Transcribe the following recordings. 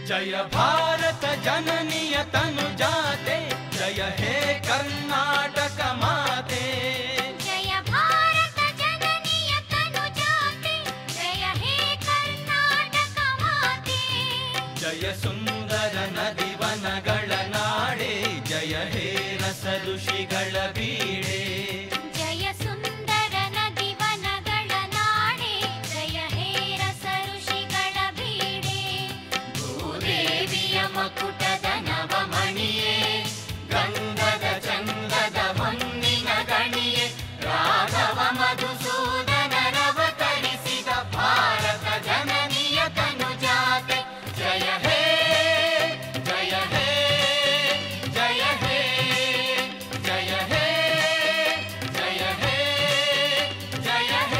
ಜಯ ಭಾರತ ಜನನಿಯ ತನು ಜಾತೆ ಜಯ ಹೇ ಕರ್ನಾಟಕ ಮಾತೆ ಜಯ ಭಾರತ ಜನನಿಯ ತನು ಜಾತೆ ಜಯ ಹೇ ಕರ್ನಾಟಕ ಮಾತೆ ಜಯ ಸುಂದರ ನದಿ ವನಗಳ ನಾಡೆ ಜಯ ಹೇ ರಸ ಋಷಿಗಳ ಬೀಡೆ ಜಯ ಸುಂದರ ನದಿ ವನಗಳ ನಾಡೆ ಜಯ ಹೇ ರಸ ಋಷಿಗಳ ಬೀಡೆ ಭೂದೇವಿಯ ಮಕುಟದ ನವಮಣಿಯೇ ಗಂಧದ ಚಂದದ ಹೊನ್ನಿನ ಗಣಿಯೇ ರಾಘವ ಮಧುಸೂದನರವತರಿಸಿದ ಭಾರತ ಜನನಿಯ ತನು ಜಾತೆ ಜಯ ಹೇ ಜಯ ಹೇ ಜಯ ಹೇ ಜಯ ಹೇ ಜಯ ಹೇ ಜಯ ಹೇ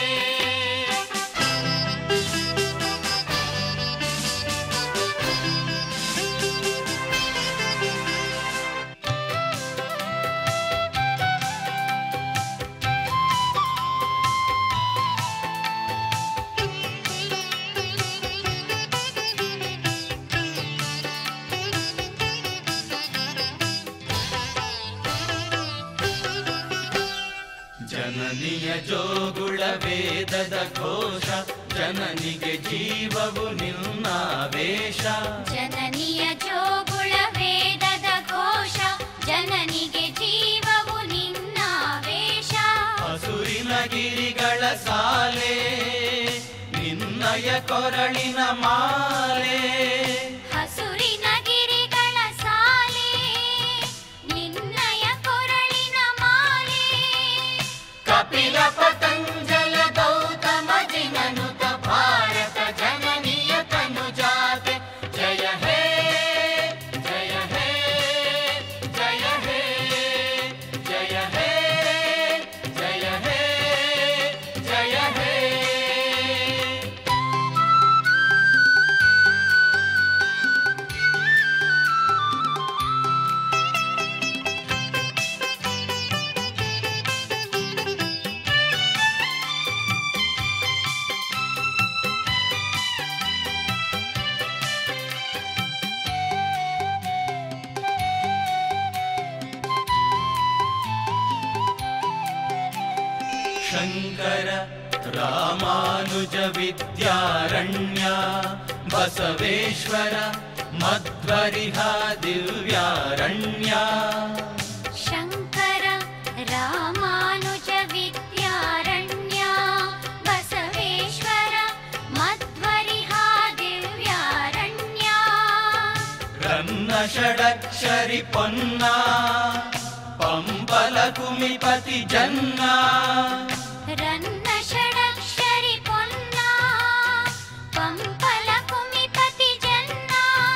ಜನನಿಯ ಜೋಗುಳ ವೇದದ ಘೋಷ ಜನನಿಗೆ ಜೀವವು ನಿಲ್ನಾವೇಶ ಜನನಿಯ ಜೋಗುಳ ವೇದದ ಘೋಷ ಜನನಿಗೆ ಜೀವವು ನಿನ್ನಾವೇಶ ಹಸುರಿನ ಗಿರಿಗಳ ಸಾಲೆ ನಿನ್ನಯ ಕೊರಳಿನ ಮಾಲೆ ಹಸುರಿನ ಗಿರಿಗಳ ಸಾಲೆ ನಿನ್ನಯ ಕೊರಳಿನ ಮಾಲೆ ಕಪಿಲ ಪತಂಜಲ ಗೌತಮ ಜಿನನುತ ಭಾರತ ಜನನಿಯ ತನು ಜಾತೆ ಜಯ ಹೇ ಜಯ ಹೇ ಜಯ ಹೇ ಜಯ ಹೇ ಜಯ ಹೇ ಜಯ ಹೇ ಶಂಕರ ರಾಮಾನುಜ ವಿದ್ಯಾರಣ್ಯ ಬಸವೇಶ್ವರ ಮಧ್ವರಿಹ ದಿವ್ಯಾರಣ್ಯ ಶಂಕರ ರಾಮಾನುಜ ವಿದ್ಯಾರಣ್ಯ ಬಸವೇಶ್ವರ ಮಧ್ವರಿಹ ದಿವ್ಯಾರಣ್ಯ ರನ್ನ ಷಡಕ್ಷರಿ ಪೊನ್ನ ಪಂಬಲ ಕುಮಿಪತಿ ಜನ್ನ ರನ್ನ ಷಡಕ್ಷರಿ ಪೊನ್ನ ಪಂಪಲ ಕುಮಿಪತಿ ಜನ್ನ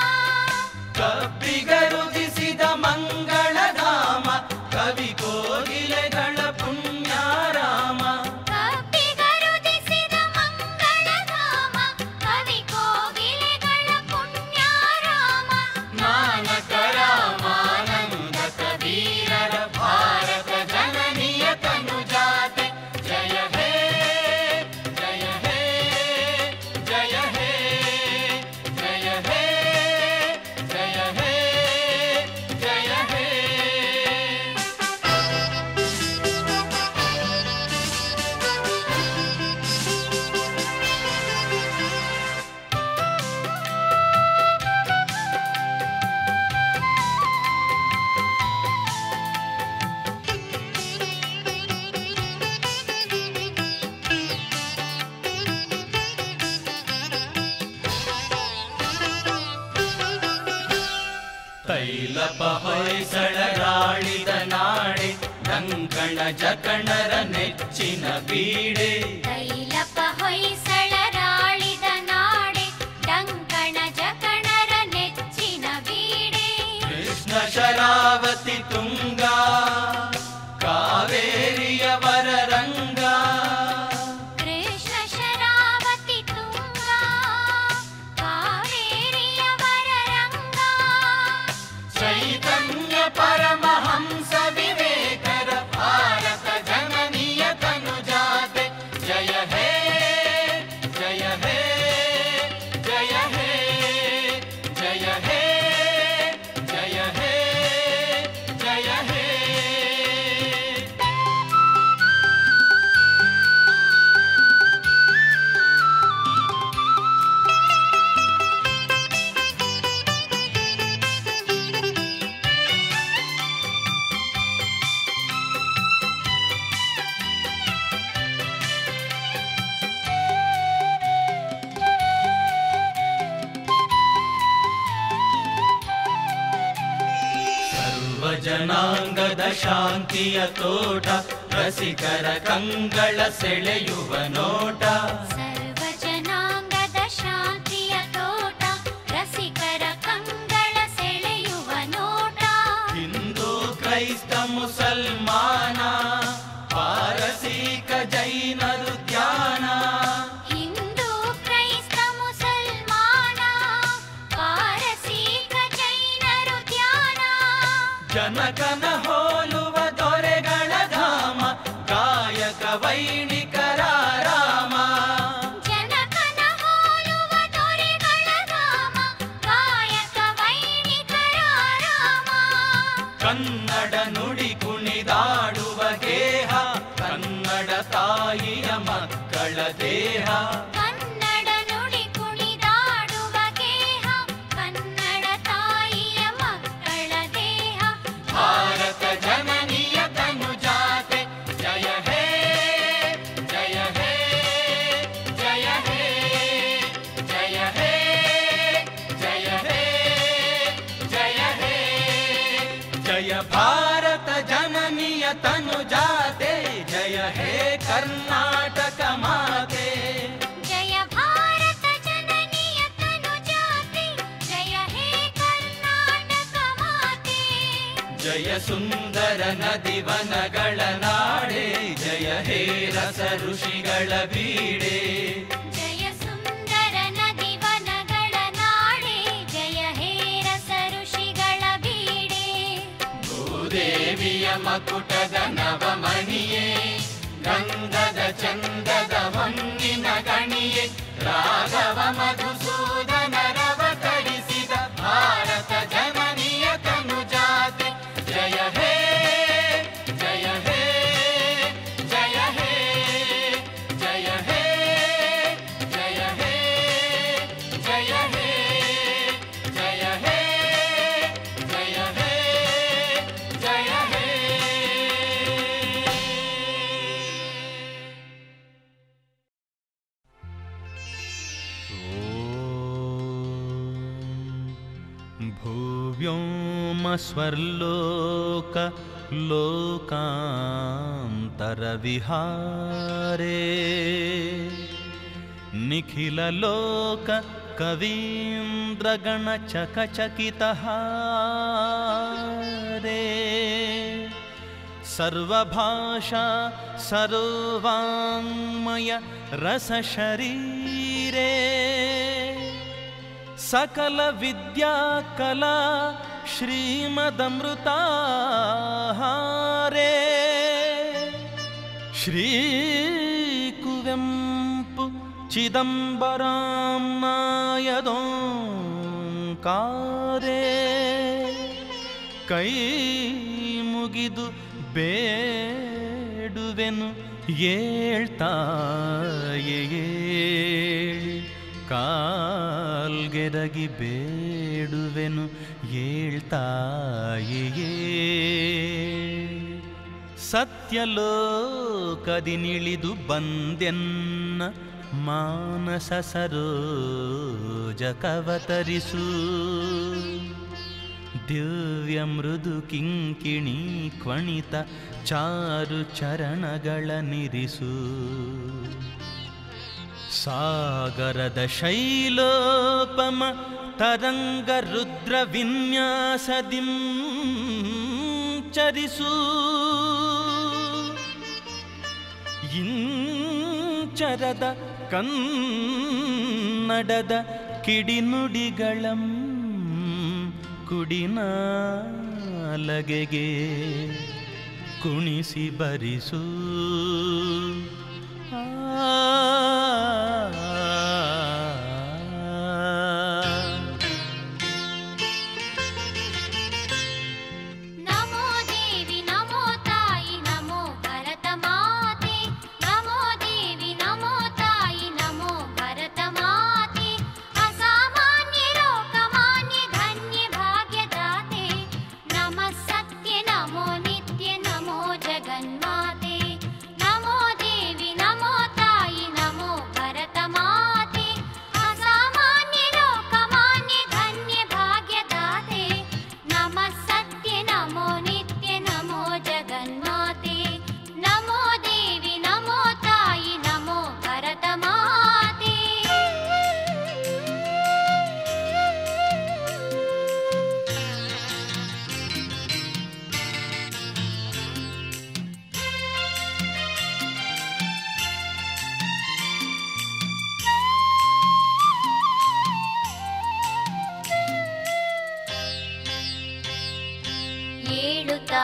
ಕಬ್ಬಿಗರುದಿಸಿದ ಮಂಗಳಧಾಮ ಕವಿ ಕೋಗಿಲೆಗಳ ಪುಣ್ಯಾರಾಮ ಕಬ್ಬಿಗರುದಿಸಿದ ಮಂಗಳಧಾಮ ಕವಿ ಕೋಗಿಲೆಗಳ ಪುಣ್ಯಾರಾಮ ನಾನಕ ರಾಮಾನಂದ ಕಬೀರರ ಭಾರತ ಜನನಿಯ ತನು ಜಾತೆ ಜಯ ಹೇ ಜಯ ಹೇ ಜಯ ಹೇ ಜಯ ಹೇ ಜಯ ಹೇ ಜಯ ಹೇ ತೈಲಪ ಹೊಯ್ಸಳರಾಳಿದ ನಾಡೆ ಕಂಕಣ ಜಕಣರ ನೆಚ್ಚಿನ ಬೀಡೆ ತೈಲಪ ಹೊಯ್ಸಳರಾಳಿದ ನಾಡೆ ಡಂಕಣ ಜಕಣರ ನೆಚ್ಚಿನ ಬೀಡೆ ಕೃಷ್ಣ ಶರಾವತಿ ತುಂಗ ಕಾವೇರಿಯ ವರರಂಗ ಕೃಷ್ಣ ಶರಾವತಿ ತುಂಗ ಕಾವೇರಿಯ ವರರಂಗ ಚೈತನ್ಯ ಪರಮಹಂಸ ವಿವೇಕರ ಭಾರತ ಜನನಿಯ ತನು ಜಾತೆ ಜಯ ಹೇ ಜಯ ಹೇ ಜಯ ಹೇ ಜನಾಂಗದ ಶಾಂತಿಯ ತೋಟ ರಸಿಕರ ಕಂಗಳ ಸೆಳೆಯುವ ನೋಟ ಸರ್ವ ಜನಾಂಗದ ಶಾಂತಿಯ ತೋಟ ರಸಿಕರ ಕಂಗಳ ಸೆಳೆಯುವ ನೋಟ ಹಿಂದೂ ಕ್ರೈಸ್ತ ಮುಸಲ್ಮಾನ ಪಾರಸೀಕ ಜೈನರು ಧ್ಯಾನ ಹಿಂದೂ ಕ್ರೈಸ್ತ ಮುಸಲ್ಮಾನ ಪಾರಸೀಕ ಜೈನರು ಧ್ಯಾನ ಜನಕನ ಹೋಲುವ ದೊರೆಗಳ ಧಾಮ ಗಾಯಕ ವೈಣಿಕರ ರಾಮ ಜನಕನ ಹೋಲುವ ದೊರೆಗಳ ಧಾಮ ಕಾಯಕ ವೈಣಿಕರ ರಾಮ ಕನ್ನಡ ನುಡಿ ಕುಣಿದಾಡುವ ಗೇಹ ಕನ್ನಡ ತಾಯಿಯ ಮಕ್ಕಳ ದೇಹ ಕನ್ನಡ ನುಡಿ ಕುಣಿದಾಡುವ ಗೇಹ ಕನ್ನಡ ತಾಯಿಯ ಮಕ್ಕಳ ದೇಹ ಭಾರತ ಜನನಿಯ ತನುಜಾತೆ ಜಯ ಹೇ ಜಯ ಹೇ ಜಯ ಹೇ ಜಯ ಹೇ ಜಯ ಹೇ ಜಯ ಹೇ ಜಯ ಭಾರತ ಜನನಿಯ ತನುಜಾತೆ ಜಯ ಹೇ ಕರ್ನಾಟಕ ಮಾತೆ ಜಯ ಭಾರತ ಜನನಿಯ ತನುಜಾತೆ ಜಯ ಹೇ ಕರ್ನಾಟಕ ಮಾತೆ ಜಯ ಸುಂದರ ನದಿ ವನಗಳ ನಾಡೆ ಜಯ ಹೇ ರಸ ಋಷಿಗಳ ಬೀಡೆ ಜಯ ಸುಂದರ ನದಿ ವನಗಳ ನಾಡೆ ಜಯ ಹೇ ರಸ ಋಷಿಗಳ ಬೀಡೆ ಭೂದೇವಿಯ ಮಕುಟದ ನವಮಣಿಯೇ ಗಂಧದ ಚಂದದ ಹೊನ್ನಿನ ಗಣಿಯೇ ರಾಘವ ಮಧುಸೂದನ ರವತರಿಸಿದ ಭಾರತ ಜನನಿಯ ತನುಜಾತೆ ಜಯ ಹೇ ಜಯ ಹೇ ಜಯ ಹೇ ಜಯ ಹೇ ಜಯ ಹೇ ಜಯ ಹೇ ಜಯ ಹೇ ಜಯ ಹೇ ಜಯ ಹೇ भुव्योमस्वर्लोक लोकान्तरविहारे निखिललोक कवीन्द्रगणचकचकितहारे सर्वभाषा सर्वाङ्मय रसशरीरे सकल विद्या कला श्रीमदमृताहारे श्रीकुवेम्पु चिदम्बराम्नायदोङ्कारे ಕೈ ಮುಗಿದು ಬೇಡುವೆನು ಏಳ್ತಾಯೇ ಕಾಲ್ಗೆರಗಿ ಬೇಡುವೆನು ಏಳ್ತಾಯೇ ಸತ್ಯಲೋಕದಿ ನಿಳಿದು ಬಂದೆನ್ನ ಮಾನಸ ಸರೋಜ ಕವತರಿಸು ದಿವ್ಯ ಮೃದು ಕಿಂಕಿಣಿ ಕ್ವಣಿತ ಚಾರು ಚರಣಗಳ ನಿರಿಸು ಸಾಗರದ ಶೈಲೋಪಮ ತರಂಗ ರುದ್ರ ವಿನ್ಯಾಸದಿಂ ಚರಿಸು ಇಂಚರದ ಕನ್ನಡದ ಕಿಡಿನುಡಿಗಳಂ ಕುಡಿನಾಲಗೆಗೆ ಕುಣಿಸಿ ಬರಿಸು ಆ ನಮೋ ದೇವಿ ನಮೋ ತಾಯಿ ನಮೋ ಭರತ ಮಾತೆ ನಮೋ ದೇವಿ ನಮೋ ತಾಯಿ ನಮೋ ಭರತ ಮಾತೆ ಅಸಾಮಾನ್ಯ ಲೋಕಮಾನ್ಯ ಧನ್ಯ ಭಾಗ್ಯದಾತೆ ನಮಃ ಸತ್ಯ ನಮೋ ನಿತ್ಯ ನಮೋ ಜಗನ್ಮಾತೆ ನಮೋ ದೇವಿ ನಮೋ ತಾಯಿ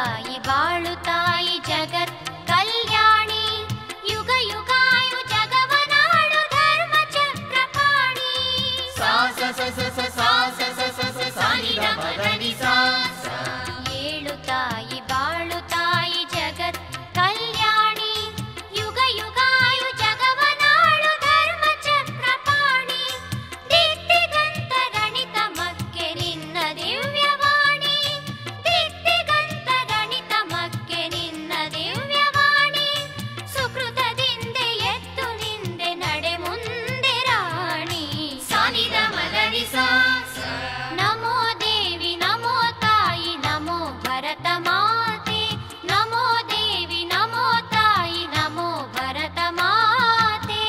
ತಾಯಿ ಬಾಳು ತಾಯಿ ಜಗತ್ ಕಲ್ಯಾಣಿ ಯುಗ ಯುಗಾಯು ಜಗವನಾಡು ಧರ್ಮ ಚಕ್ರಪಾಣಿ ಸಾ ಸ ಸ ಸ ಸ ಸಾ ಸ ಸ ಸ ಸ ಸಾ ನಿ ದ ಮ ದ ನಿ ಸಾ ಏಳು ತಾಯಿ ಬಾಳು ತಾಯಿ ಜಗತ್ ಕಲ್ಯಾಣಿ ಯುಗ ಯುಗಾಯು ಜಗವನಾಡು ಧರ್ಮ ಚಕ್ರಪಾಣಿ ದಿಟ್ಟಿಗಂತ ಗಣಿತ ಮಕ್ಕೆ ನಿನ್ನ ದಿವ್ಯವಾಣಿ ದಿಟ್ಟಿಗಂತ ಗಣಿತ ಮಕ್ಕೆ ನಿನ್ನ ದಿವ್ಯವಾಣಿ ಸುಕೃತದಿಂದ ಎತ್ತು ನಿಂದೆ ನಡೆ ಮುಂದೆ ರಾಣಿ ಸಾನಿದ ಮದನಿ ಸಾ ನಮೋ ದೇವಿ ನಮೋ ತಾಯಿ ನಮೋ ಭರತ ಮಾತೆ ನಮೋ ದೇವಿ ನಮೋ ತಾಯಿ ನಮೋ ಭರತ ಮಾತೆ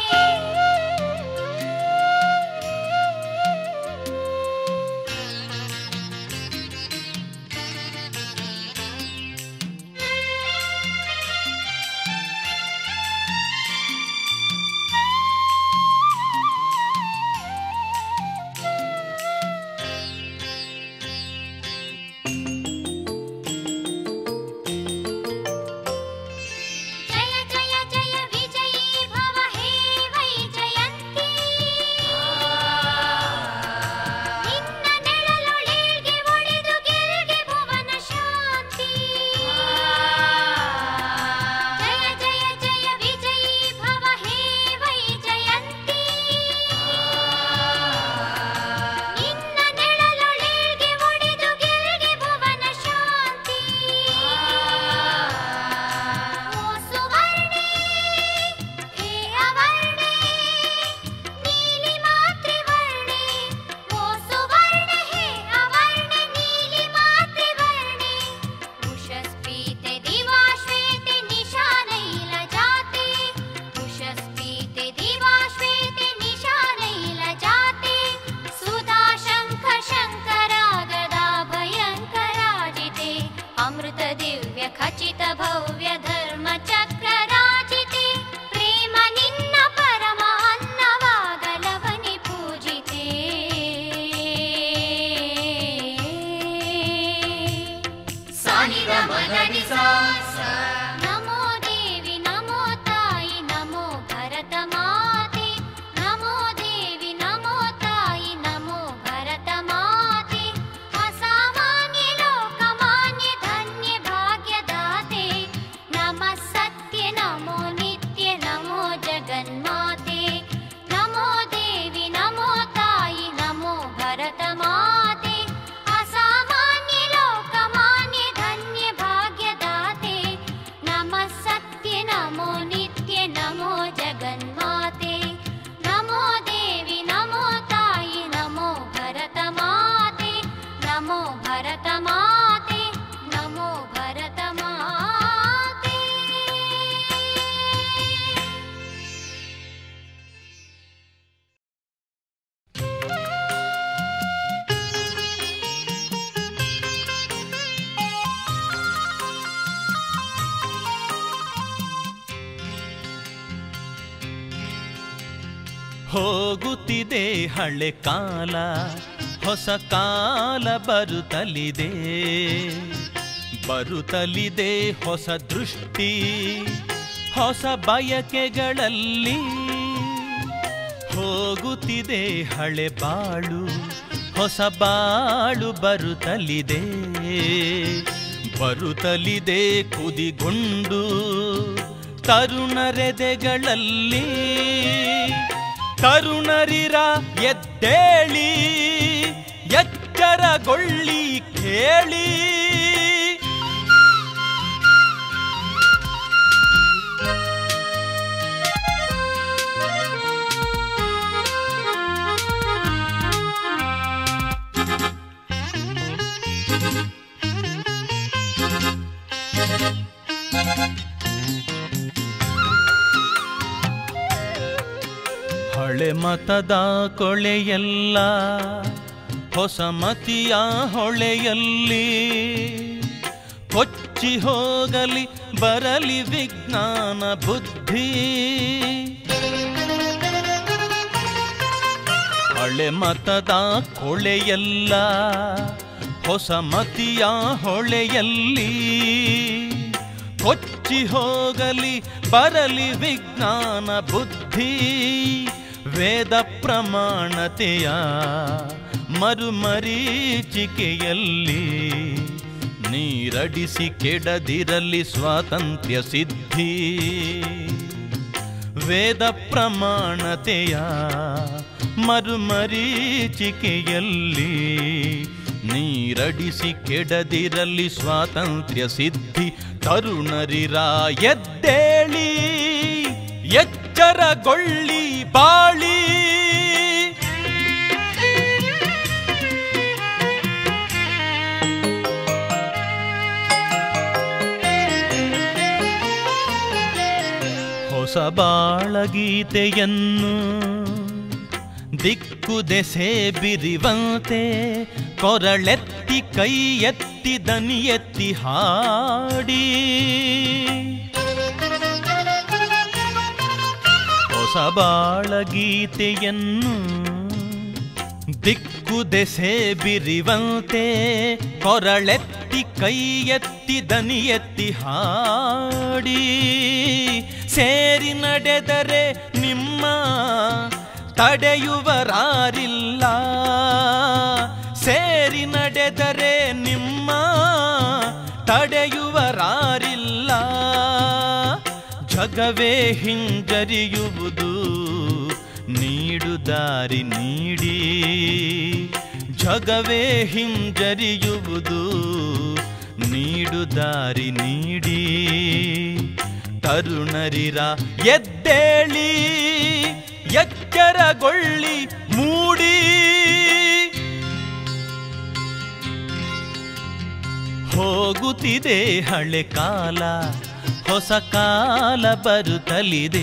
ಜಯ ಜಯ ಜಯ ವಿಜಯೀ ಭವ ಹೇ ವೈ ಜಯಂತಿ ನಿನ್ನ ನೆಳಲೊಳಗೆ ಒಡೆದು ಗೆಲ್ಗೆ ಭುವನ ಶಾಂತಿ ಜಯ ಜಯ ಜಯ ವಿಜಯೀ ಭವ ಹೇ ವೈ ಜಯಂತಿ ನಿನ್ನ ನೆಳಲೊಳಗೆ ಒಡೆದು ಗೆಲ್ಗೆ ಭುವನ ಶಾಂತಿ ಓ ಸುವರ್ಣೆ ಹೇ ಅವರ್ಣೆ ನೀಲಿ ಮಾತೃವರ್ಣೆ ಓ ಸುವರ್ಣೆ ಹೇ ಅವರ್ಣೆ ನೀಲಿ ಮಾತೃವರ್ಣೆ ಉಷಸ್ಪೀತೆ ದಿವಾಶ್ವೇತೆ ನಿಶಾನೈಲ ಜಾತೆ ಉಷಸ್ಪೀತೆ ದಿವಾಶ್ವೇತೆ ನಿಶಾನೈಲ ಜಾತೆ ಸುಧಾ ಶಂಖ ಶಂಕರಾಗದ ಭಯಂಕರಾಜಿತೆ ಅಮೃತ ದಿವ್ಯ ಖಚಿತ ಭವ್ಯ ಧರ್ಮ ಚಕ್ರ ರಾಜಿತೆ ಪ್ರೇಮ ನಿನ್ನ ಪರಮ ಅನ್ನವಾಗಲವನಿ ಪೂಜಿತೆ ಸಾನಿದ ಮದನಿ ಸಾ ನಮೋ ದೇವಿ ನಮೋ ತಾಯಿ ನಮೋ ಭರತ ಮಾತೆ ನಮೋ ದೇವಿ ನಮೋ ತಾಯಿ ನಮೋ ಭರತ ಮಾತೆ ಅಸಾಮಾನ್ಯ ಲೋಕಮಾನ್ಯ ಧನ್ಯ ಭಾಗ್ಯದಾತೆ ನಮ ಸತ್ಯ ನಮೋ ನಿತ್ಯ ನಮೋ ಜಗನ್ಮಾತೆ ನಮೋ ದೇವಿ ನಮೋ ತಾಯಿ ನಮೋ ಭರತ ಮಾತೆ ಅಸಾಮಾನ್ಯ ಲೋಕಮಾನ್ಯ ಧನ್ಯ ಭಾಗ್ಯದಾತೆ ನಮ ಸತ್ಯ ನಮೋ ನಿತ್ಯ ನಮೋ ಜಗನ್ಮಾತೆ ನಮೋ ದೇವಿ ನಮೋ ತಾಯಿ ನಮೋ ಭರತ ಮಾತೆ ನಮೋ ಭರತ ಮಾತೆ ನಮೋ ಭರತ ಮಾತೆ ಹೋಗುತ್ತಿದೆ ಹಳೆ ಕಾಲ ಹೊಸ ಕಾಲ ಬರುತ್ತಲಿದೆ ಬರುತ್ತಲಿದೆ ಹೊಸ ದೃಷ್ಟಿ ಹೊಸ ಬಯಕೆಗಳಲ್ಲಿ ಹೋಗುತ್ತಿದೆ ಹಳೆ ಬಾಳು ಹೊಸ ಬಾಳು ಬರುತ್ತಲಿದೆ ಬರುತ್ತಲಿದೆ ಕುದಿಗೊಂಡು ತರುಣರೆದೆಗಳಲ್ಲಿ ತರುಣರಿರ ಎದ್ದೇಳಿ ಎಚ್ಚರಗೊಳ್ಳಿ ಕೇಳಿ ಹಳೆ ಮತದ ಕೊಳೆಯಲ್ಲ ಹೊಸ ಮತಿಯ ಹೊಳೆಯಲ್ಲಿ ಕೊಚ್ಚಿ ಹೋಗಲಿ ಬರಲಿ ವಿಜ್ಞಾನ ಬುದ್ಧಿ ಹಳೆ ಮತದ ಕೊಳೆಯಲ್ಲ ಹೊಸ ಮತಿಯ ಹೊಳೆಯಲ್ಲಿ ಕೊಚ್ಚಿ ಹೋಗಲಿ ಬರಲಿ ವಿಜ್ಞಾನ ಬುದ್ಧಿ ವೇದ ಪ್ರಮಾಣತೆಯ ಮರುಮರೀಚಿಕೆಯಲ್ಲಿ ನೀರಡಿಸಿ ಕೆಡದಿರಲಿ ಸ್ವಾತಂತ್ರ್ಯ ಸಿದ್ಧಿ ವೇದ ಪ್ರಮಾಣತೆಯ ಮರುಮರೀಚಿಕೆಯಲ್ಲಿ ನೀರಡಿಸಿ ಕೆಡದಿರಲಿ ಸ್ವಾತಂತ್ರ್ಯ ಸಿದ್ಧಿ ತರುಣರಿರ ಎದ್ದೇಳಿ ಎಚ್ಚರಗೊಳ್ಳಿ ಬಾಳಿ ಹೊಸ ಬಾಳಗೀತೆಯನ್ನು ದಿಕ್ಕು ದೆಸೆ ಬಿರಿವಂತೆ ಕೊರಳೆತ್ತಿ ಕೈ ಎತ್ತಿ ದನಿ ಎತ್ತಿ ಹಾಡಿ ಹೊಸ ಬಾಳಗೀತೆಯನ್ನು ದಿಕ್ಕು ದೆಸೆ ಬಿರಿವಂತೆ ಕೊರಳೆತ್ತಿ ಕೈ ಎತ್ತಿ ದನಿ ಎತ್ತಿ ಹಾಡಿ ಸೇರಿ ನಡೆದರೆ ನಿಮ್ಮ ತಡೆಯುವರಾರಿಲ್ಲ ಸೇರಿ ನಡೆದರೆ ನಿಮ್ಮ ತಡೆಯುವರಾರಿಲ್ಲ ಜಗವೇ ಹಿಂಜರಿಯುವುದು ನೀಡು ದಾರಿ ನೀಡಿ ಜಗವೇ ಹಿಂಜರಿಯುವುದು ನೀಡು ದಾರಿ ನೀಡಿ ತರುಣರಿರ ಎದ್ದೇಳಿ ಎಚ್ಚರಗೊಳ್ಳಿ ಮೂಡಿ ಹೋಗುತ್ತಿದೆ ಹಳೆ ಕಾಲ ಹೊಸ ಕಾಲ ಬರುತ್ತಲಿದೆ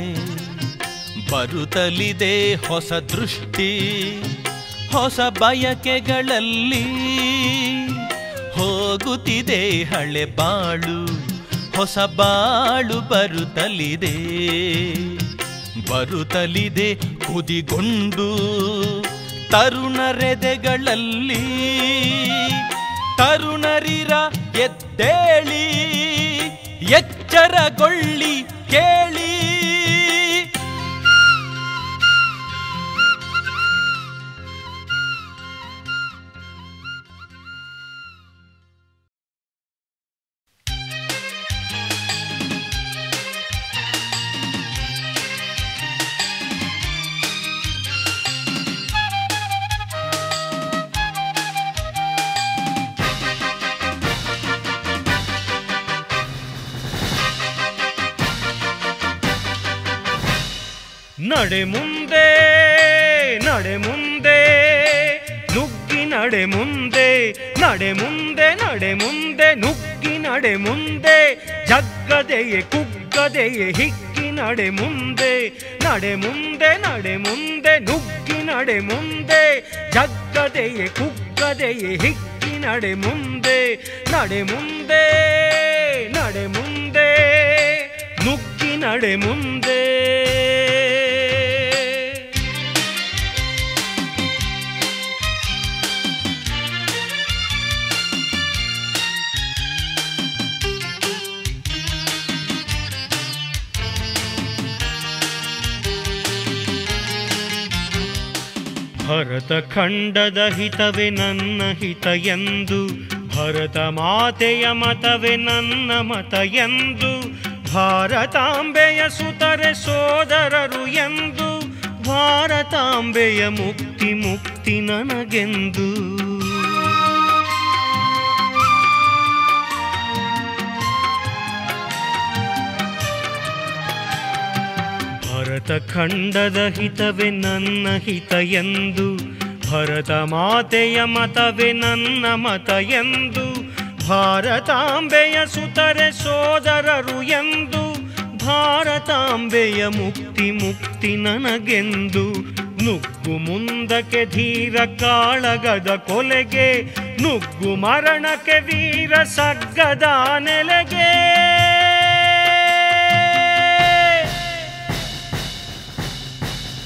ಬರುತ್ತಲಿದೆ ಹೊಸ ದೃಷ್ಟಿ ಹೊಸ ಬಯಕೆಗಳಲ್ಲಿ ಹೋಗುತ್ತಿದೆ ಹಳೆ ಬಾಳು ಹೊಸ ಬಾಳು ಬರುತ್ತಲಿದೆ ಬರುತ್ತಲಿದೆ ಕುದಿಗೊಂಡು ತರುಣರೆದೆಗಳಲ್ಲಿ ತರುಣರಿರ ಎದ್ದೇಳಿ ಎಚ್ಚರಗೊಳ್ಳಿ ಕೇಳಿ ನಡೆ ಮುಂದೆ ನಡೆ ಮುಂದೆ ನುಗ್ಗಿ ನಡೆ ಮುಂದೆ ನಡೆ ಮುಂದೆ ನಡೆ ಮುಂದೆ ನುಗ್ಗಿ ನಡೆ ಮುಂದೆ ಜಗ್ಗದೆಯೇ ಕುಗ್ಗದೆಯೇ ಹಿಗ್ಗಿ ನಡೆ ಮುಂದೆ ನಡೆ ಮುಂದೆ ನಡೆ ಮುಂದೆ ನುಗ್ಗಿ ನಡೆ ಮುಂದೆ ಜಗ್ಗದೆಯೇ ಕುಗ್ಗದೆಯೇ ಹಿಗ್ಗಿ ನಡೆ ಮುಂದೆ ನಡೆ ಮುಂದೆ ನಡೆ ಮುಂದೆ ನುಗ್ಗಿ ನಡೆ ಮುಂದೆ ಭರತ ಖಂಡದ ಹಿತವೇ ನನ್ನ ಹಿತ ಎಂದು ಭರತ ಮಾತೆಯ ಮತವೇ ನನ್ನ ಮತ ಎಂದು ಭಾರತಾಂಬೆಯ ಸುತರೆ ಸೋದರರು ಎಂದು ಭಾರತಾಂಬೆಯ ಮುಕ್ತಿ ಮುಕ್ತಿ ನನಗೆಂದು ಭರತ ಖಂಡದ ಹಿತವೇ ನನ್ನ ಹಿತ ಎಂದು ಭರತ ಮಾತೆಯ ಮತವೇ ನನ್ನ ಮತ ಎಂದು ಭಾರತಾಂಬೆಯ ಸುತರೆ ಸೋದರರು ಎಂದು ಭಾರತಾಂಬೆಯ ಮುಕ್ತಿ ಮುಕ್ತಿ ನನಗೆಂದು ನುಗ್ಗು ಮುಂದಕ್ಕೆ ಧೀರ ಕಾಳಗದ ಕೊಲೆಗೆ ನುಗ್ಗು ಮರಣಕ್ಕೆ ವೀರ ಸಗ್ಗದ ನೆಲೆಗೆ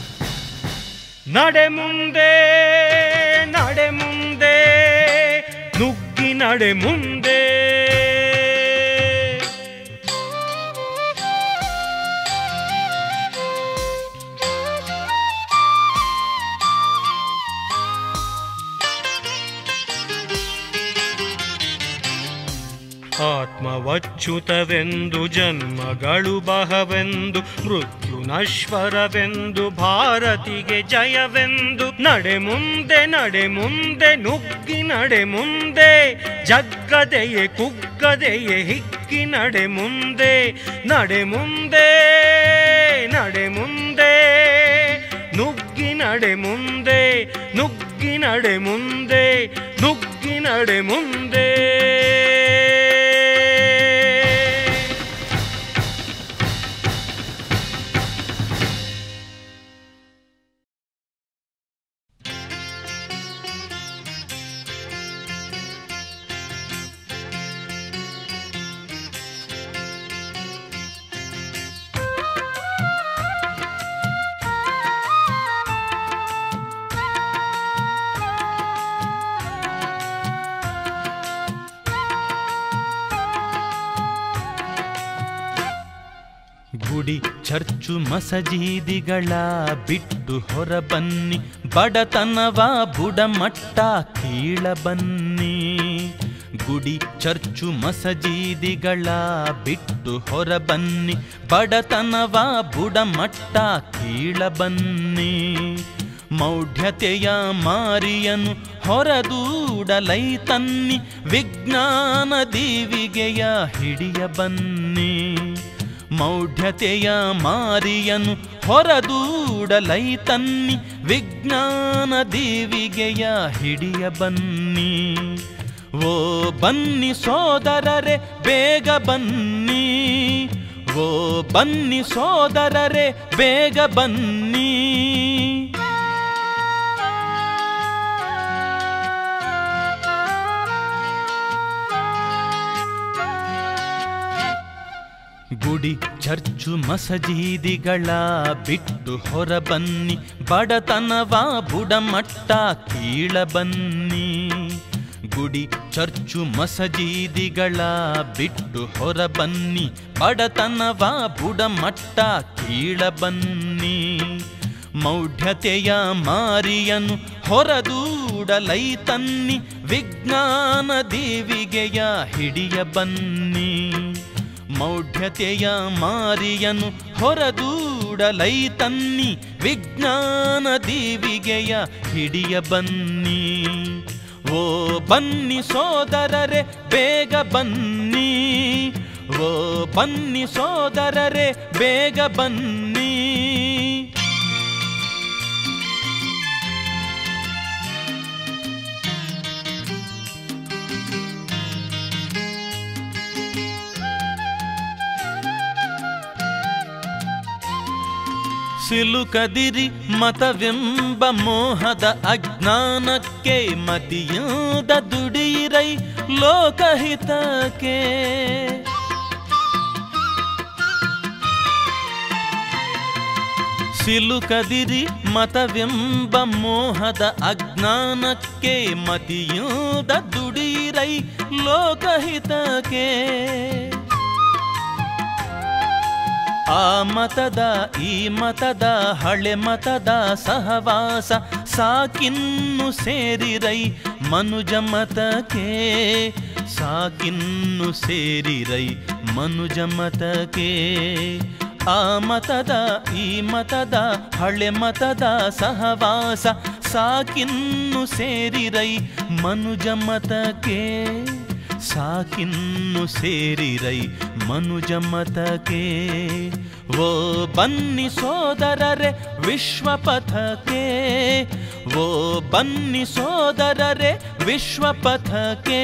ನಡೆ ಮುಂದೆ ನಡೆ ಮುಂದೆ ನಡೆ ಮುಂದೆ ಆತ್ಮವಚ್ಯುತವೆಂದು ಜನ್ಮಗಳು ಬಹವೆಂದು ಮೃತ್ಯು ನಶ್ವರವೆಂದು ಭಾರತಿಗೆ ಜಯವೆಂದು ನಡೆ ಮುಂದೆ ನಡೆ ಮುಂದೆ ನುಗ್ಗಿ ನಡೆ ಮುಂದೆ ಜಗ್ಗದೆಯೇ ಕುಗ್ಗದೆಯೇ ಹಿಕ್ಕಿ ನಡೆ ಮುಂದೆ ನಡೆ ಮುಂದೆ ನಡೆ ಮುಂದೆ ನುಗ್ಗಿ ನಡೆ ಮುಂದೆ ನುಗ್ಗಿ ನಡೆ ಮುಂದೆ ನುಗ್ಗಿ ನಡೆ ಮುಂದೆ ಗುಡಿ ಚರ್ಚು ಮಸಜೀದಿಗಳ ಬಿಟ್ಟು ಹೊರ ಬನ್ನಿ ಬಡತನವ ಬುಡಮಟ್ಟ ಕೀಳ ಬನ್ನಿ ಗುಡಿ ಚರ್ಚು ಮಸಜೀದಿಗಳ ಬಿಟ್ಟು ಹೊರ ಬನ್ನಿ ಬಡತನವ ಬುಡಮಟ್ಟ ಕೀಳ ಬನ್ನಿ ಮೌಢ್ಯತೆಯ ಮಾರಿಯನು ಹೊರದೂಡಲೈ ತನ್ನಿ ವಿಜ್ಞಾನ ದೀವಿಗೆಯ ಹಿಡಿಯ ಬನ್ನಿ ಮೌಢ್ಯತೆಯ ಮಾರಿಯನು ಹೊರದೂಡಲೈ ತನ್ನಿ ವಿಜ್ಞಾನ ದೀವಿಗೆಯ ಹಿಡಿಯ ಬನ್ನಿ ಓ ಬನ್ನಿ ಸೋದರರೆ ಬೇಗ ಬನ್ನಿ ಓ ಬನ್ನಿ ಸೋದರರೆ ಬೇಗ ಬನ್ನಿ ಗುಡಿ ಚರ್ಚು ಮಸಜೀದಿಗಳ ಬಿಟ್ಟು ಹೊರ ಬನ್ನಿ ಬಡತನವ ಬುಡಮಟ್ಟ ಕೀಳ ಬನ್ನಿ ಗುಡಿ ಚರ್ಚು ಮಸಜೀದಿಗಳ ಬಿಟ್ಟು ಹೊರ ಬನ್ನಿ ಬಡತನವ ಬುಡಮಟ್ಟ ಕೀಳ ಬನ್ನಿ ಮೌಢ್ಯತೆಯ ಮಾರಿಯನು ಹೊರದೂಡಲೈ ತನ್ನಿ ವಿಜ್ಞಾನ ದೇವಿಗೆಯ ಹಿಡಿಯ ಬನ್ನಿ ಮೌಢ್ಯತೆಯ ಮಾರಿಯನು ಹೊರದೂಡಲೈ ತನ್ನಿ ವಿಜ್ಞಾನ ದೀವಿಗೆಯ ಹಿಡಿಯ ಬನ್ನಿ ಓ ಬನ್ನಿ ಸೋದರರೆ ಬೇಗ ಬನ್ನಿ ಓ ಬನ್ನಿ ಸೋದರರೆ ಬೇಗ ಬನ್ನಿ ಸಿಲುಕದಿರಿ ಮತವೆಂಬ ಮೋಹದ ಅಜ್ಞಾನಕ್ಕೆ ಮತಿಯಾದ ದುಡಿರೈ ಲೋಕಹಿತಕ್ಕೆ ಸಿಲುಕದಿರಿ ಮತವೆಂಬ ಮೋಹದ ಅಜ್ಞಾನಕ್ಕೆ ಮತಿಯಾದ ದುಡಿರೈ ಲೋಕಹಿತಕ್ಕೆ ಆ ಮತದ ಈ ಮತದ ಹಳೆ ಮತದ ಸಹವಾಸ ಸಾಕಿನ್ನು ಸೇರಿರೈ ಮನುಜ ಮತಕ್ಕೆ ಸಾಕಿನ್ನು ಸೇರಿರೈ ಮನುಜ ಮತಕ್ಕೆ ಆ ಮತದ ಈ ಮತದ ಹಳೆ ಮತದ ಸಹವಾಸ ಸಾಕಿನ್ನು ಸೇರಿರೈ ಮನುಜ ಮತಕ್ಕೆ ಸಾಕಿನ್ನು ಸೇರಿರೈ ಮನುಜ ಮತಕ್ಕೆ ಓ ಬನ್ನಿ ಸೋದರರೆ ವಿಶ್ವಪಥಕ್ಕೆ ಓ ಬನ್ನಿ ಸೋದರರೆ ವಿಶ್ವಪಥಕ್ಕೆ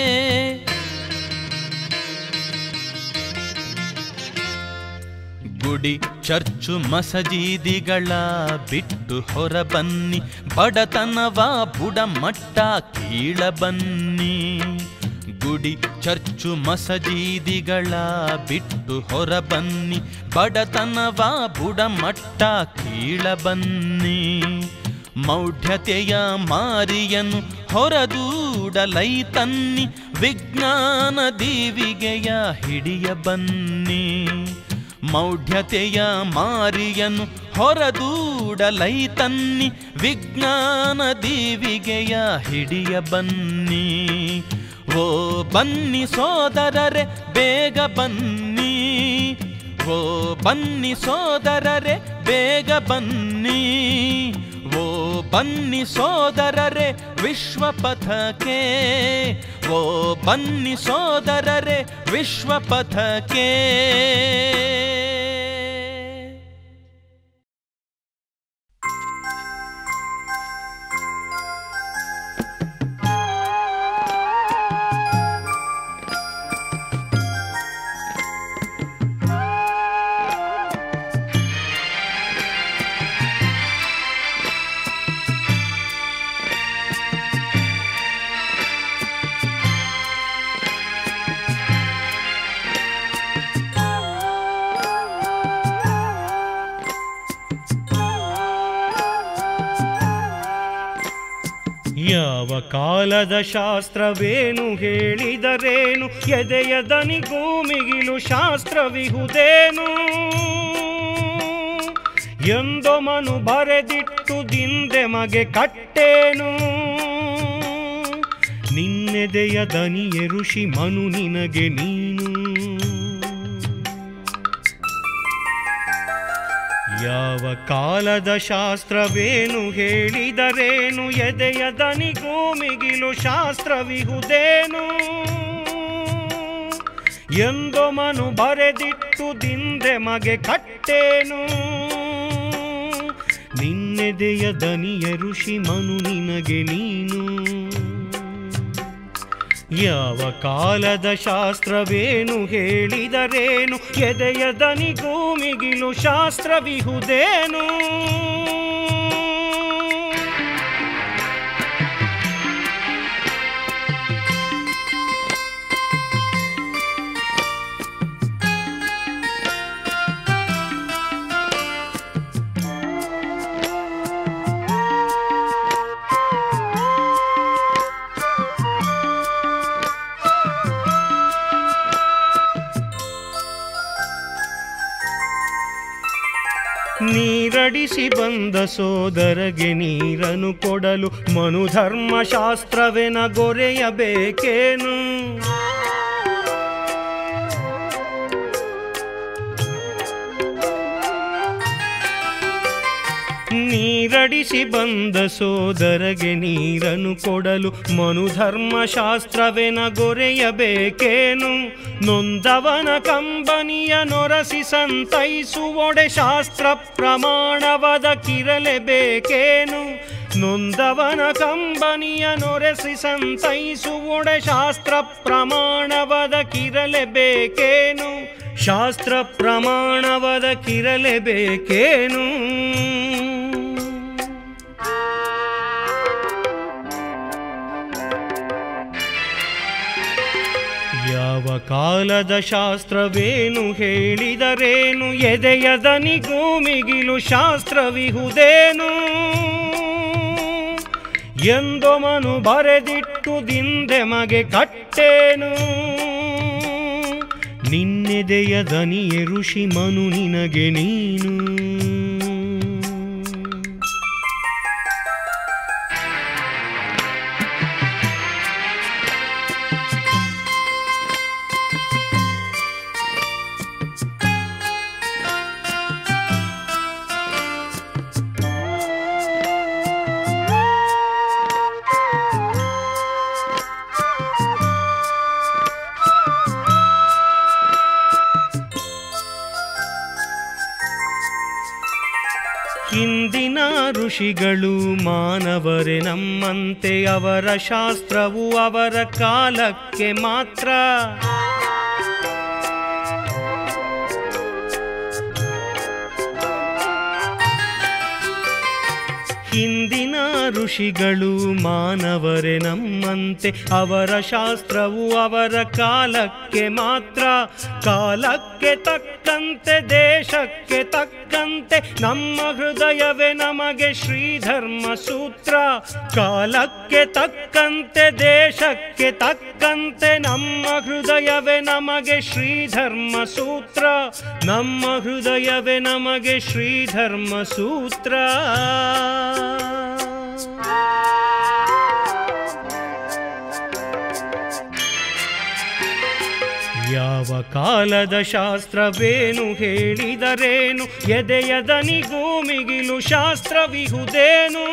ಗುಡಿ ಚರ್ಚು ಮಸಜೀದಿಗಳ ಬಿಟ್ಟು ಹೊರ ಬನ್ನಿ ಬಡತನವ ಬುಡಮಟ್ಟ ಕೀಳ ಬನ್ನಿ ಗುಡಿ ಚರ್ಚು ಮಸಜೀದಿಗಳ ಬಿಟ್ಟು ಹೊರ ಬನ್ನಿ ಬಡತನವ ಬುಡಮಟ್ಟ ಕೀಳ ಬನ್ನಿ ಮೌಢ್ಯತೆಯ ಮಾರಿಯನು ಹೊರದೂಡಲೈ ತನ್ನಿ ವಿಜ್ಞಾನ ದೀವಿಗೆಯ ಹಿಡಿಯ ಬನ್ನಿ ಮೌಢ್ಯತೆಯ ಮಾರಿಯನು ಹೊರದೂಡಲೈ ತನ್ನಿ ವಿಜ್ಞಾನ ದೀವಿಗೆಯ ಹಿಡಿಯ ಬನ್ನಿ ಓ ಬನ್ನಿ ಸೋದರರೆ ಬೇಗ ಬನ್ನಿ ಓ ಬನ್ನಿ ಸೋದರರೆ ಬೇಗ ಬನ್ನಿ ಓ ಬನ್ನಿ ಸೋದರರೆ ವಿಶ್ವಪಥಕ್ಕೆ ಓ ಬನ್ನಿ ಸೋದರರೆ ವಿಶ್ವಪಥಕ್ಕೆ ಯಾವ ಕಾಲದ ಶಾಸ್ತ್ರವೇನು ಹೇಳಿದರೇನು ಎದೆಯ ದನಿಗೂ ಮಿಗಿಲು ಶಾಸ್ತ್ರವಿಹುದೇನು ಎಂದೋ ಮನು ಬರೆದಿಟ್ಟು ದಿಂದೆ ಮಗೆ ಕಟ್ಟೇನು ನಿನ್ನೆದೆಯ ದನಿಯ ಋಷಿ ಮನು ನಿನಗೆ ನೀನು ಯಾವ ಕಾಲದ ಶಾಸ್ತ್ರವೇನು ಹೇಳಿದರೇನು ಎದೆಯ ದನಿಗೂ ಮಿಗಿಲು ಶಾಸ್ತ್ರವಿಹುದೇನು ಎಂದೋ ಮನು ಬರೆದಿಟ್ಟು ದಿಂದೆ ಮಗೆ ಕಟ್ಟೇನು ನಿನ್ನೆದೆಯ ದನಿಯ ಋಷಿ ಮನು ನಿನಗೆ ನೀನು ಯಾವ ಕಾಲದ ಶಾಸ್ತ್ರವೇನು ಹೇಳಿದರೇನು ಎದೆಯ ದನಿಗೂ ಮಿಗಿಲು ಶಾಸ್ತ್ರವಿಹುದೇನು ನೀರಡಿಸಿ ಬಂದ ಸೋದರಗೆ ನೀರನ್ನು ಕೊಡಲು ಮನುಧರ್ಮಶಾಸ್ತ್ರವೆನ ಗೊರೆಯಬೇಕೇನು ನೀರಡಿಸಿ ಬಂದ ಸೋದರಗೆ ನೀರನ್ನು ಕೊಡಲು ಮನುಧರ್ಮಶಾಸ್ತ್ರವೆನ ಗೊರೆಯಬೇಕೇನು ನೊಂದವನ ಕಂಬನಿಯ ನೊರಸಿ ಸಂತೈಸುವೊಡೆ ಶಾಸ್ತ್ರ ಪ್ರಮಾಣವದ ಕಿರಲೇಬೇಕೇನು ನೊಂದವನ ಕಂಬನಿಯ ನೊರೆಸಿ ಸಂತೈಸುವೊಡೆ ಶಾಸ್ತ್ರ ಪ್ರಮಾಣವದ ಕಿರಲೇಬೇಕೇನು ಶಾಸ್ತ್ರ ಪ್ರಮಾಣವದ ಕಿರಲೇಬೇಕೇನು ಯಾವ ಕಾಲದ ಶಾಸ್ತ್ರವೇನು ಹೇಳಿದರೇನು ಎದೆಯ ದನಿಗೂ ಮಿಗಿಲು ಶಾಸ್ತ್ರವಿಹುದೇನು ಎಂದೋ ಮನು ಬರೆದಿಟ್ಟು ದಿಂದೆ ಮಗೆ ಕಟ್ಟೇನು ನಿನ್ನೆದೆಯ ದನಿಯ ಋಷಿ ಮನು ನಿನಗೆ ನೀನು ಹಿಂದಿನ ಋಷಿಗಳು ಮಾನವರೇ ನಮ್ಮಂತೆ ಅವರ ಶಾಸ್ತ್ರವು ಅವರ ಕಾಲಕ್ಕೆ ಮಾತ್ರ ಹಿಂದಿನ ಋಷಿಗಳು ಮಾನವರೇ ನಮ್ಮಂತೆ ಅವರ ಶಾಸ್ತ್ರವು ಅವರ ಕಾಲಕ್ಕೆ ಮಾತ್ರ ಕಾಲಕ್ಕೆ ತಕ್ಕಂತೆ ದೇಶಕ್ಕೆ ತಕ್ಕ ತಕ್ಕಂತೆ ನಮ್ಮ ಹೃದಯವೇ ನಮಗೆ ಶ್ರೀಧರ್ಮ ಸೂತ್ರ ಕಾಲಕ್ಕೆ ತಕ್ಕಂತೆ ದೇಶಕ್ಕೆ ತಕ್ಕಂತೆ ನಮ್ಮ ಹೃದಯವೇ ನಮಗೆ ಶ್ರೀಧರ್ಮ ಸೂತ್ರ ನಮ್ಮ ಹೃದಯವೇ ನಮಗೆ ಶ್ರೀಧರ್ಮ ಸೂತ್ರ ಯಾವ ಕಾಲದ ಶಾಸ್ತ್ರವೇನು ಹೇಳಿದರೇನು ಎದೆಯ ದನಿಗೂ ಮಿಗಿಲು ಶಾಸ್ತ್ರವಿಹುದೇನು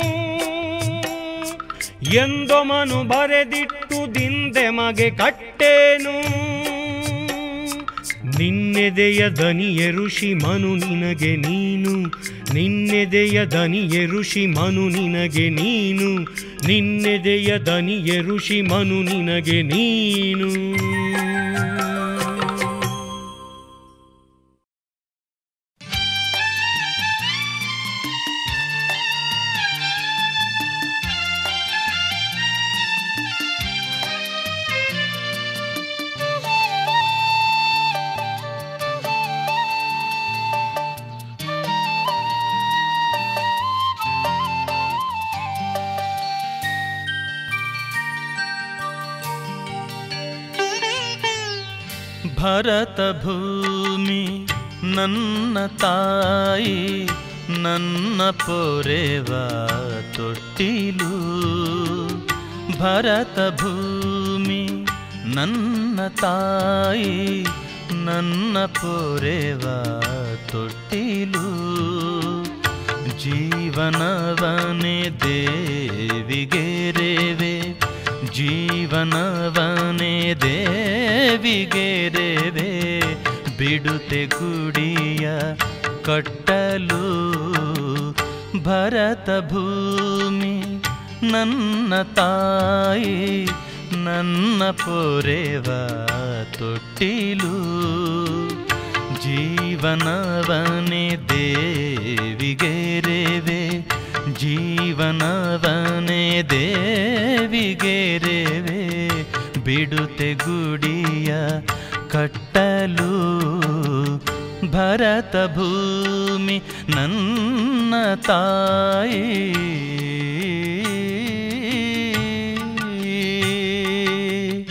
ಎಂದೊಮನು ಬರೆದಿಟ್ಟು ದಿಂದೆ ಮಗೆ ಕಟ್ಟೇನು ನಿನ್ನೆದೆಯ ದನಿಯ ಋಷಿ ಮನು ನಿನಗೆ ನೀನು ನಿನ್ನೆದೆಯ ದನಿಯ ಋಷಿ ಮನು ನಿನಗೆ ನೀನು ನಿನ್ನೆದೆಯ ದನಿಯ ಋಷಿ ಮನು ನಿನಗೆ ನೀನು ಭರತ ಭೂಮಿ ನನ್ನ ತಾಯಿ ನನ್ನ ಪೊರೆವ ತೊಟ್ಟಿಲು ಭರತ ಭೂಮಿ ನನ್ನ ತಾಯಿ ನನ್ನ ಪೊರೆವ ತೊಟ್ಟಿಲು ಜೀವನವನೇ ದೇವಿಗೆ ರೇವೆ ಜೀವನವನೇ ದೇವಿಗೆ ರೇವೆ ಬಿಡುತ್ತೆ ಗುಡಿಯ ಕಟ್ಟಲು ಭರತ ಭೂಮಿ ನನ್ನ ತಾಯಿ ನನ್ನ ಪೊರೆವ ತೊಟ್ಟಿಲು ಜೀವನವನೇ ದೇವಿಗೆ ರೇವೆ ಜೀವನವನೇ ದೇವಿಗೆ ರೇವೆ ಬಿಡುತ್ತೆ ಗುಡಿಯ ಕಟ್ಟಲು ಭರತ ಭೂಮಿ ನನ್ನ ತಾಯಿ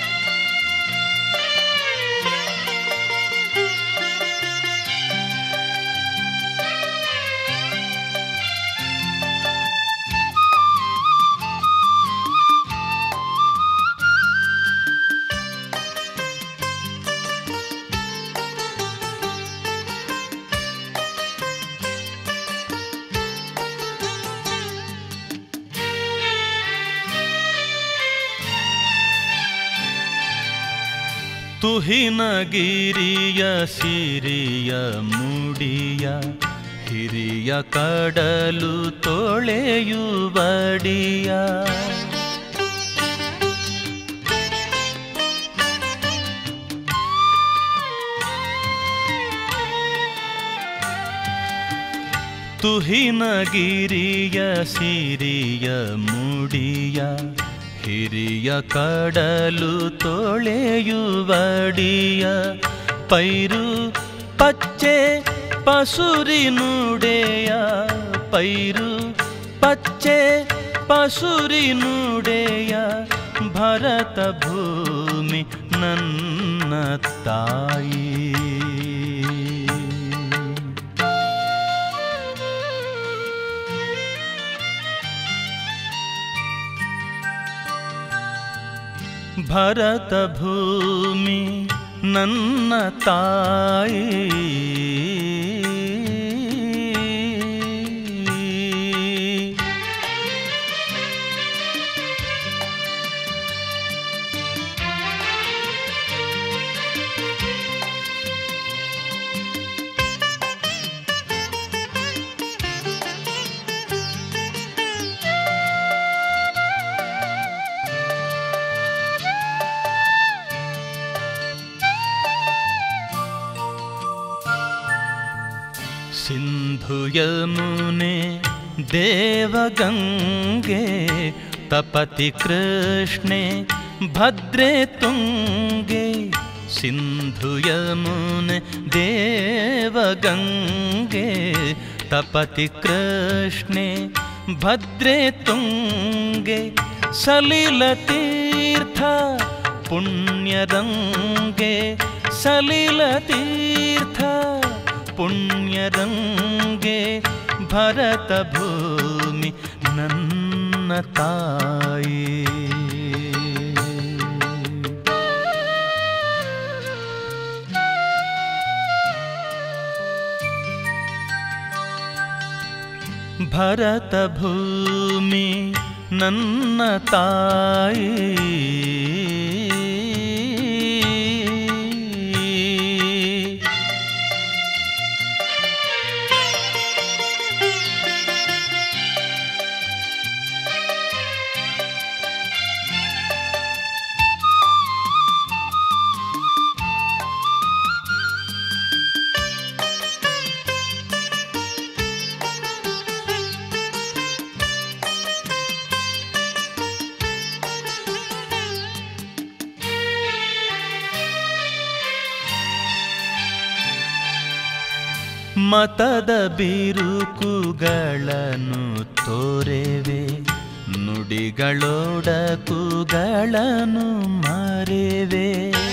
ತುಹಿನಗಿರಿಯ ಸಿರಿಯ ಮುಡಿಯ ಹಿರಿಯ ಕಡಲು ತೊಳೆಯುವಡಿಯ ತುಹಿನಗಿರಿಯ ಸಿರಿಯ ಮುಡಿಯ ಹಿರಿಯ ಕಡಲು ತೊಳೆಯುವಡಿಯ ಪೈರು ಪಚ್ಚೆ ಪಸುರಿನುಡೆಯ ಪೈರು ಪಚ್ಚೆ ಪಸುರಿನುಡೆಯ ಭರತ ಭೂಮಿ ನನ್ನ ತಾಯಿ ಭರತ ಭೂಮಿ ನನ್ನ ತಾಯಿ ಸಿಂಧು ಯಮುನೆ ದೇವಗಂಗೆ ತಪತಿ ಕೃಷ್ಣೆ ಭದ್ರೆ ತುಂಗೆ ಸಿಂಧು ಯಮುನೆ ದೇವಗಂಗೆ ತಪತಿ ಕೃಷ್ಣೆ ಭದ್ರೆ ತುಂಗೆ ಸಲಿಲ ತೀರ್ಥ ಪುಣ್ಯರಂಗೆ ಸಲಿಲ ತೀರ್ಥ ಪುಣ್ಯರಂಗೆ ಭರತ ಭೂಮಿ ನನ್ನ ತಾಯಿ ಭರತ ಭೂಮಿ ನನ್ನ ತಾಯಿ ಮತದ ಬಿರುಕುಗಳನ್ನು ತೋರೆವೆ ನುಡಿಗಳೊಡಕುಗಳನ್ನು ಮರೆವೆ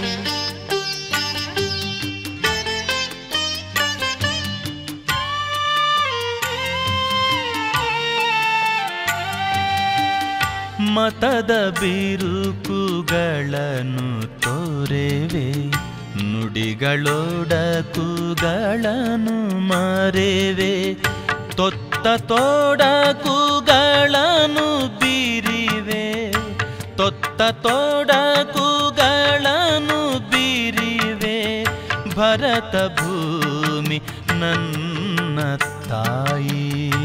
ಮತದ ಬಿರುಕುಗಳನ್ನು ತೋರೆವೆ ನುಡಿಗಳೊಡಕುಗಳನ್ನು ಮರೆವೆ ತೊತ್ತ ತೋಡಕುಗಳನ್ನು ಬೀರಿವೆ ತೊತ್ತ ತೋಡಕುಗಳನ್ನು ಬೀರಿವೆ ಭರತ ಭೂಮಿ ನನ್ನ ತಾಯಿ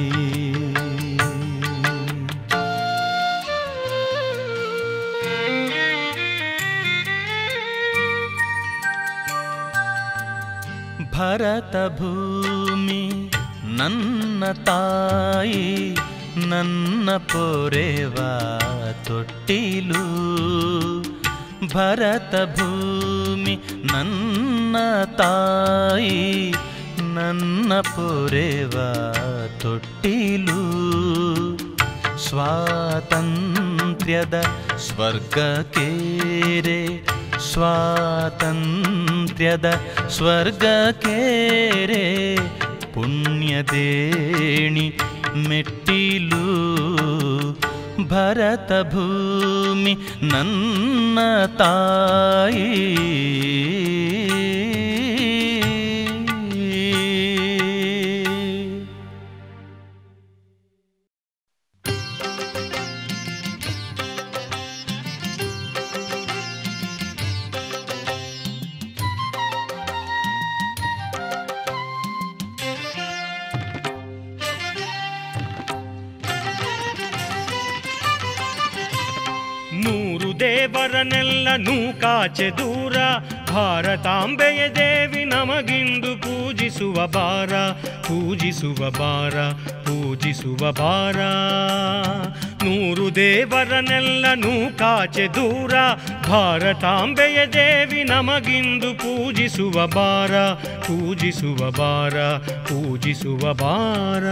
ಭರತ ಭೂಮಿ ನನ್ನ ತಾಯಿ ನನ್ನ ಪೊರೆವ ತೊಟ್ಟಿಲು ಭರತ ಭೂಮಿ ನನ್ನ ತಾಯಿ ನನ್ನ ಪೊರೆವ ತೊಟ್ಟಿಲು ಸ್ವಾತಂತ್ರ್ಯದ ಸ್ವರ್ಗಕ್ಕೇರೆ ಸ್ವಾತಂತ್ರ್ಯದ ಸ್ವರ್ಗಕ್ಕೇರೆ ಪುಣ್ಯದೇಣಿ ಮೆಟ್ಟಿಲು ಭರತ ಭೂಮಿ ನನ್ನ ತಾಯಿ ನೂರು ದೇವರನ್ನೆಲ್ಲ ನೂಕಾಚೆ ದೂರ ಭಾರತಾಂಬೆಯ ದೇವಿ ನಮಗಿಂದು ಪೂಜಿಸುವ ಬಾರ ಪೂಜಿಸುವ ಬಾರ ಪೂಜಿಸುವ ಬಾರ ನೂರು ದೇವರನ್ನೆಲ್ಲ ನೂಕಾಚೆ ದೂರ ಭಾರತಾಂಬೆಯ ದೇವಿ ನಮಗಿಂದು ಪೂಜಿಸುವ ಬಾರ ಪೂಜಿಸುವ ಬಾರ ಪೂಜಿಸುವ ಬಾರ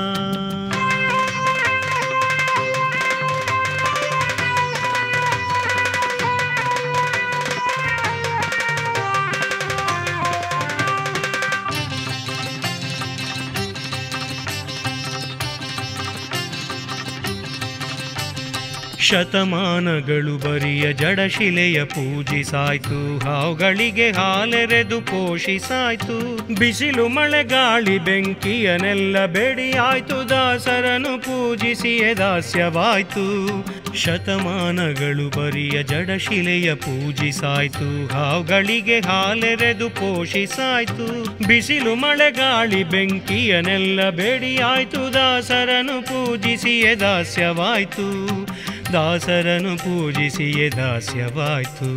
ಶತಮಾನಗಳು ಬರಿಯ ಜಡಶಿಲೆಯ ಪೂಜಿಸಾಯ್ತು ಹಾವುಗಳಿಗೆ ಹಾಲೆರೆದು ಪೋಷಿಸಾಯ್ತು ಬಿಸಿಲು ಮಳೆ ಗಾಳಿ ಬೆಂಕಿಯನೆಲ್ಲ ಬೆಡಿಯಾಯ್ತು ದಾಸರನು ಪೂಜಿಸಿಯೇ ದಾಸ್ಯವಾಯ್ತು ಶತಮಾನಗಳು ಬರಿಯ ಜಡಶಿಲೆಯ ಪೂಜಿಸಾಯ್ತು ಹಾವುಗಳಿಗೆ ಹಾಲೆರೆದು ಪೋಷಿಸಾಯ್ತು ಬಿಸಿಲು ಮಳೆ ಗಾಳಿ ಬೆಂಕಿಯನೆಲ್ಲ ಬೆಡಿಯಾಯ್ತು ದಾಸರನು ಪೂಜಿಸಿಯೇ ದಾಸ್ಯವಾಯ್ತು ದಾಸರನು ಪೂಜಿಸಿಯೇ ದಾಸ್ಯವಾಯ್ತು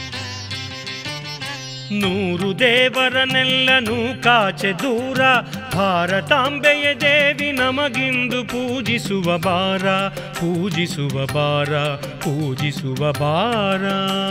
ನೂರು ದೇವರನ್ನೆಲ್ಲ ನೂಕಾಚೆ ದೂರ ಭಾರತಾಂಬೆಯ ದೇವಿ ನಮಗಿಂದು ಪೂಜಿಸುವ ಬಾರ ಪೂಜಿಸುವ ಬಾರ ಪೂಜಿಸುವ ಬಾರ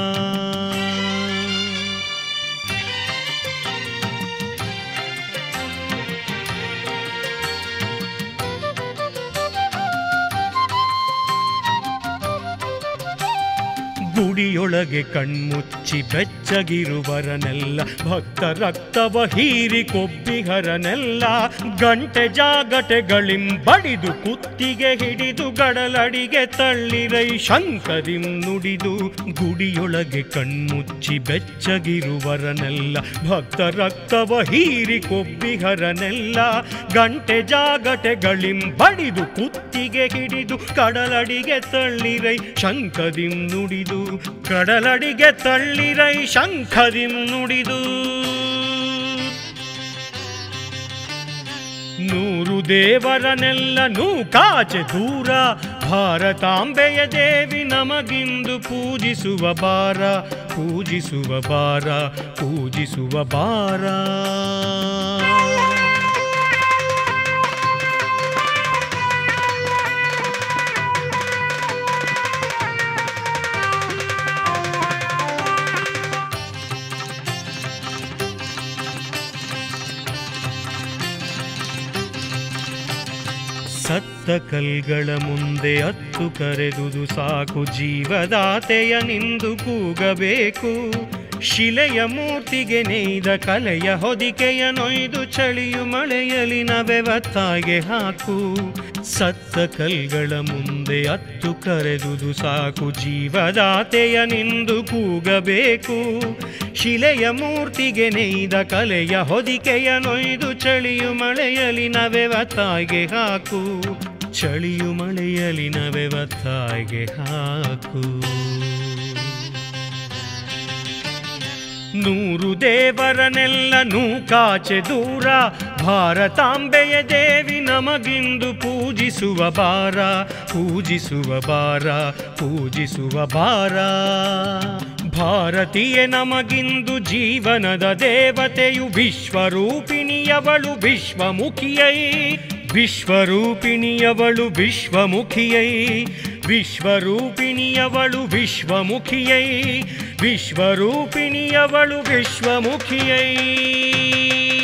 ಗುಡಿಯೊಳಗೆ ಕಣ್ಮುಚ್ಚಿ ಬೆಚ್ಚಗಿರುವರನೆಲ್ಲ ಭಕ್ತ ರಕ್ತವ ಹೀರಿ ಕೊಬ್ಬಿಹರನೆಲ್ಲ ಗಂಟೆ ಜಾಗಟೆಗಳಿಂಬಡಿದು ಕುತ್ತಿಗೆ ಹಿಡಿದು ಗಡಲಡಿಗೆ ತಳ್ಳಿರೈ ಶಂಕರಿಂ ನುಡಿದು ಗುಡಿಯೊಳಗೆ ಕಣ್ಮುಚ್ಚಿ ಬೆಚ್ಚಗಿರುವರನೆಲ್ಲ ಭಕ್ತ ರಕ್ತವ ಹೀರಿ ಕೊಬ್ಬಿಹರನೆಲ್ಲ ಗಂಟೆ ಜಾಗಟೆಗಳಿಂಬಡಿದು ಕುತ್ತಿಗೆ ಹಿಡಿದು ಕಡಲಡಿಗೆ ತಳ್ಳಿರೈ ಶಂಕದಿಂ ನುಡಿದು ಕಡಲಡಿಗೆ ತಳ್ಳಿರೈ ಶಂಖದಿಂ ನುಡಿದು ನೂರು ದೇವರನೆಲ್ಲ ನೂಕಾಚೆ ದೂರ ಭಾರತಾಂಬೆಯ ದೇವಿ ನಮಗಿಂದು ಪೂಜಿಸುವ ಬಾರ ಪೂಜಿಸುವ ಬಾರ ಪೂಜಿಸುವ ಬಾರ ಸತ್ತ ಕಲ್ಗಳ ಮುಂದೆ ಅತ್ತು ಕರೆದುದು ಸಾಕು ಜೀವದಾತೆಯ ನಿಂದು ಕೂಗಬೇಕು ಶಿಲೆಯ ಮೂರ್ತಿಗೆ ನೇಯ್ದ ಕಲೆಯ ಹೊದಿಕೆಯ ನೊಯ್ದು ಚಳಿಯು ಮಳೆಯಲಿ ನವೆವತ್ತಾಗೆ ಹಾಕು ಸತ್ತ ಕಲ್ಗಳ ಮುಂದೆ ಅತ್ತು ಕರೆದುದು ಸಾಕು ಜೀವದಾತೆಯ ನಿಂದು ಕೂಗಬೇಕು ಶಿಲೆಯ ಮೂರ್ತಿಗೆ ನೇಯ್ದ ಕಲೆಯ ಹೊದಿಕೆಯ ನೊಯ್ದು ಚಳಿಯು ಮಳೆಯಲಿ ನವೆವತ್ತಾಗೆ ಹಾಕು ಚಳಿಯು ಮಳೆಯಲಿ ನವೆವತ್ತಾಗೆ ಹಾಕು ನೂರು ದೇವರನೆಲ್ಲ ನೂಕಾಚೆ ದೂರ ಭಾರತಾಂಬೆಯ ದೇವಿ ನಮಗಿಂದು ಪೂಜಿಸುವ ಬಾರ ಪೂಜಿಸುವ ಬಾರ ಪೂಜಿಸುವ ಬಾರ ಭಾರತೀಯ ನಮಗಿಂದು ಜೀವನದ ದೇವತೆಯು ವಿಶ್ವರೂಪಿಣಿಯವಳು ವಿಶ್ವಮುಖಿಯೈ ವಿಶ್ವರೂಪಿಣಿಯವಳು ವಿಶ್ವಮುಖಿಯೈ ವಿಶ್ವರೂಪಿಣಿಯವಳು ವಿಶ್ವಮುಖಿಯೈ ವಿಶ್ವರೂಪಿಣಿಯವಳು ವಿಶ್ವಮುಖಿಯೈ